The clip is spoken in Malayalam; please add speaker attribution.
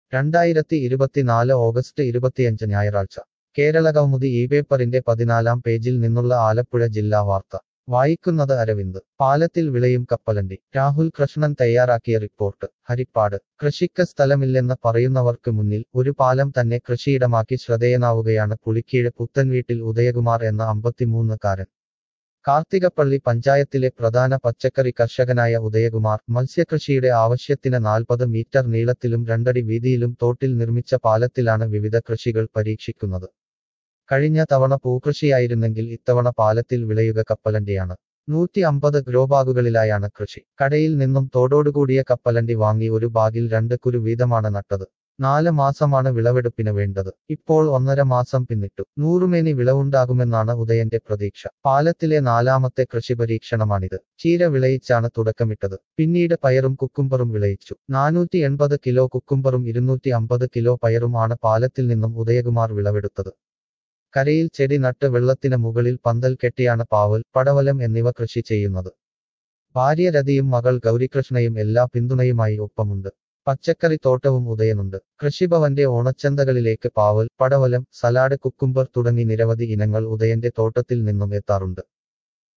Speaker 1: രണ്ടായിരത്തി ഇരുപത്തിനാല് ഓഗസ്റ്റ് ഇരുപത്തിയഞ്ച് ഞായറാഴ്ച കേരള കൗമുദി ഈ പേപ്പറിന്റെ പതിനാലാം പേജിൽ നിന്നുള്ള ആലപ്പുഴ ജില്ലാ വാർത്ത വായിക്കുന്നത് അരവിന്ദ് പാലത്തിൽ വിളയും കപ്പലണ്ടി രാഹുൽ കൃഷ്ണൻ തയ്യാറാക്കിയ റിപ്പോർട്ട് ഹരിപ്പാട് കൃഷിക്ക് സ്ഥലമില്ലെന്ന് പറയുന്നവർക്ക് മുന്നിൽ ഒരു പാലം തന്നെ കൃഷിയിടമാക്കി ശ്രദ്ധേയനാവുകയാണ് പുളിക്കീഴ് പുത്തൻവീട്ടിൽ ഉദയകുമാർ എന്ന അമ്പത്തിമൂന്നുകാരൻ കാർത്തികപ്പള്ളി പഞ്ചായത്തിലെ പ്രധാന പച്ചക്കറി കർഷകനായ ഉദയകുമാർ മത്സ്യകൃഷിയുടെ ആവശ്യത്തിന് നാൽപ്പത് മീറ്റർ നീളത്തിലും രണ്ടടി വീതിയിലും തോട്ടിൽ നിർമ്മിച്ച പാലത്തിലാണ് വിവിധ കൃഷികൾ പരീക്ഷിക്കുന്നത് കഴിഞ്ഞ തവണ പൂക്കൃഷിയായിരുന്നെങ്കിൽ ഇത്തവണ പാലത്തിൽ വിളയുക കപ്പലണ്ടിയാണ് നൂറ്റി അമ്പത് ഗ്രോബാഗുകളിലായാണ് കൃഷി കടയിൽ നിന്നും തോടോടുകൂടിയ കപ്പലണ്ടി വാങ്ങി ഒരു ബാഗിൽ രണ്ട് കുരു വീതമാണ് നട്ടത് നാല് മാസമാണ് വിളവെടുപ്പിന് വേണ്ടത് ഇപ്പോൾ ഒന്നര മാസം പിന്നിട്ടു നൂറുമേനി വിളവുണ്ടാകുമെന്നാണ് ഉദയന്റെ പ്രതീക്ഷ പാലത്തിലെ നാലാമത്തെ കൃഷി പരീക്ഷണമാണിത് ചീര വിളയിച്ചാണ് തുടക്കമിട്ടത് പിന്നീട് പയറും കുക്കുംബറും വിളയിച്ചു നാനൂറ്റി എൺപത് കിലോ കുക്കുംബറും ഇരുന്നൂറ്റി അമ്പത് കിലോ പയറും ആണ് പാലത്തിൽ നിന്നും ഉദയകുമാർ വിളവെടുത്തത് കരയിൽ ചെടി നട്ട് വെള്ളത്തിന് മുകളിൽ പന്തൽ കെട്ടിയാണ് പാവൽ പടവലം എന്നിവ കൃഷി ചെയ്യുന്നത് ഭാര്യ രതിയും മകൾ ഗൗരികൃഷ്ണയും എല്ലാ പിന്തുണയുമായി ഒപ്പമുണ്ട് പച്ചക്കറി തോട്ടവും ഉദയനുണ്ട് കൃഷിഭവന്റെ ഓണച്ചന്തകളിലേക്ക് പാവൽ പടവലം സലാഡ് കുക്കുംബർ തുടങ്ങി നിരവധി ഇനങ്ങൾ ഉദയന്റെ തോട്ടത്തിൽ നിന്നും എത്താറുണ്ട്